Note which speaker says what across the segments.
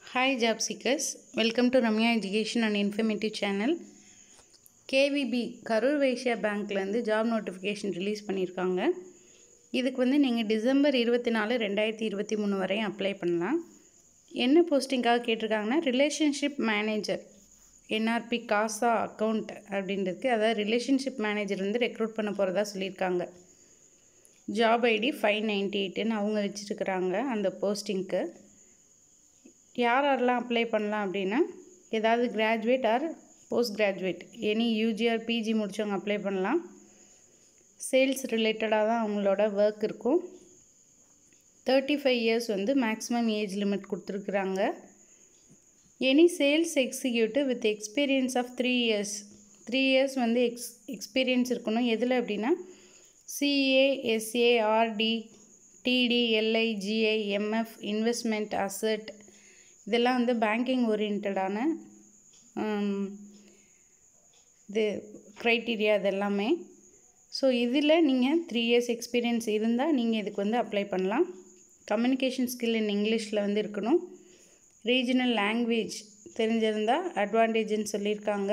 Speaker 1: Hi job seekers, welcome to Ramya Education and Informative Channel. KVB Karur Vysya பேங்க்லேருந்து job notification release பண்ணியிருக்காங்க இதுக்கு வந்து நீங்கள் டிசம்பர் இருபத்தி நாலு ரெண்டாயிரத்தி இருபத்தி மூணு வரையும் அப்ளை பண்ணலாம் என்ன போஸ்டிங்காக கேட்டிருக்காங்கன்னா relationship manager NRB CASA account அப்படின்றதுக்கு அதாவது ரிலேஷன்ஷிப் மேனேஜர் வந்து ரெக்ரூட் பண்ண போகிறதா சொல்லியிருக்காங்க ஜாப் ஐடி ஃபைவ் நைன்ட்டி எயிட்டுன்னு அவங்க வச்சுருக்குறாங்க அந்த போஸ்டிங்க்கு யார் யாரெல்லாம் அப்ளை பண்ணலாம் அப்படின்னா ஏதாவது graduate or post graduate any UG or PG முடித்தவங்க அப்ளை பண்ணலாம் சேல்ஸ் ரிலேட்டடாக தான் அவங்களோட ஒர்க் இருக்கும் தேர்ட்டி ஃபைவ் இயர்ஸ் வந்து மேக்ஸிமம் ஏஜ் லிமிட் கொடுத்துருக்குறாங்க any sales executive with experience of three years three years வந்து எக்ஸ் எக்ஸ்பீரியன்ஸ் இருக்கணும் எதில் அப்படின்னா CA SA RD TD LI GI MF investment asset இதெல்லாம் வந்து பேங்கிங் ஓரியன்டான இது க்ரைட்டீரியா இதெல்லாமே ஸோ இதில் நீங்கள் த்ரீ இயர்ஸ் எக்ஸ்பீரியன்ஸ் இருந்தால் நீங்கள் இதுக்கு வந்து அப்ளை பண்ணலாம் கம்யூனிகேஷன் ஸ்கில் இன் இங்கிலீஷில் வந்து இருக்கணும் ரீஜனல் லாங்குவேஜ் தெரிஞ்சிருந்தால் அட்வான்டேஜ்னு சொல்லியிருக்காங்க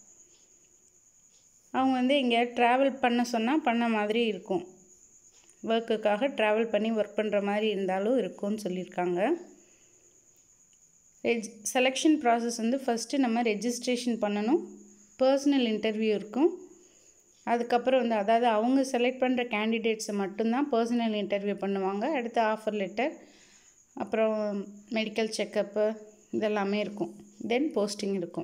Speaker 1: அவங்க வந்து எங்கேயாவது ட்ராவல் பண்ண சொன்னால் பண்ண மாதிரி இருக்கும் ஒர்க்குக்காக ட்ராவல் பண்ணி ஒர்க் பண்ணுற மாதிரி இருந்தாலும் இருக்கும்னு சொல்லியிருக்காங்க ரெஜ் செலெக்ஷன் ப்ராசஸ் வந்து ஃபஸ்ட்டு நம்ம ரெஜிஸ்ட்ரேஷன் பண்ணணும் பர்சனல் இன்டர்வியூ இருக்கும் அதுக்கப்புறம் வந்து அதாவது அவங்க செலக்ட் பண்ணுற கேண்டிடேட்ஸை மட்டும்தான் பர்சனல் இன்டர்வியூ பண்ணுவாங்க அடுத்து ஆஃபர் லெட்டர் அப்புறம் மெடிக்கல் செக்கப்பு இதெல்லாமே இருக்கும் தென் போஸ்டிங் இருக்கும்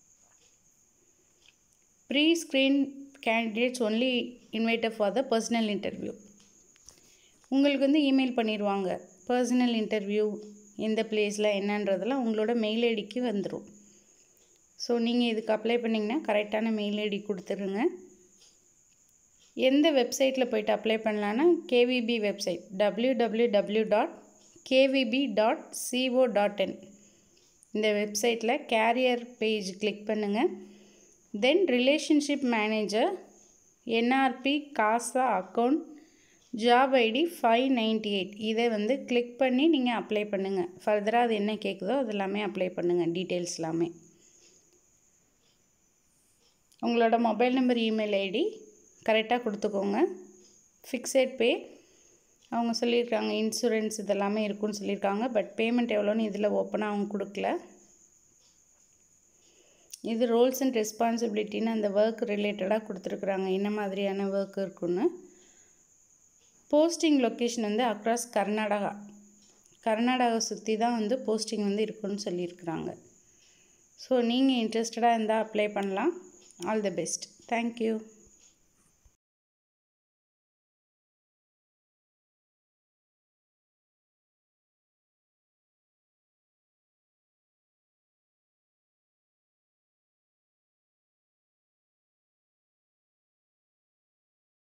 Speaker 1: pre screen candidates only invited for the personal interview உங்களுக்கு வந்து இமெயில் பண்ணிடுவாங்க பர்சனல் இன்டர்வியூ எந்த பிளேஸில் என்னன்றதெல்லாம் உங்களோட மெயில் ஐடிக்கு வந்துடும் ஸோ நீங்கள் இதுக்கு அப்ளை பண்ணிங்கன்னா கரெக்டான மெயில் ஐடி கொடுத்துருங்க எந்த வெப்சைட்டில் போய்ட்டு அப்ளை பண்ணலான்னா KVB website W W W dot KVB dot CO dot in இந்த வெப்சைட்டில் கேரியர் பேஜ் கிளிக் பண்ணுங்கள் then relationship manager NRB CASA account job ID five ninety eight இதை வந்து கிளிக் பண்ணி நீங்கள் அப்ளை பண்ணுங்கள் ஃபர்தராக அது என்ன கேட்குதோ அது எல்லாமே அப்ளை பண்ணுங்கள் டீட்டெயில்ஸ் எல்லாமே உங்களோட மொபைல் நம்பர் இமெயில் ஐடி கரெக்டாக கொடுத்துக்கோங்க ஃபிக்ஸட் பே அவங்க சொல்லியிருக்காங்க இன்சூரன்ஸ் இதெல்லாமே இருக்குன்னு சொல்லியிருக்காங்க பட் பேமெண்ட் எவ்வளோன்னு இதில் ஓப்பனாக அவங்க கொடுக்கல இது ரோல்ஸ் அண்ட் ரெஸ்பான்சிபிலிட்டின்னு அந்த ஒர்க் ரிலேட்டடாக கொடுத்துருக்குறாங்க என்ன மாதிரியான ஒர்க் இருக்குன்னு போஸ்டிங் லொக்கேஷன் வந்து அக்ராஸ் கர்நாடகா கர்நாடகா சுற்றி தான் வந்து போஸ்டிங் வந்து இருக்குன்னு சொல்லியிருக்கிறாங்க ஸோ நீங்கள் இன்ட்ரெஸ்டடாக இருந்தால் அப்ளை பண்ணலாம் ஆல் தி பெஸ்ட் தேங்க்யூ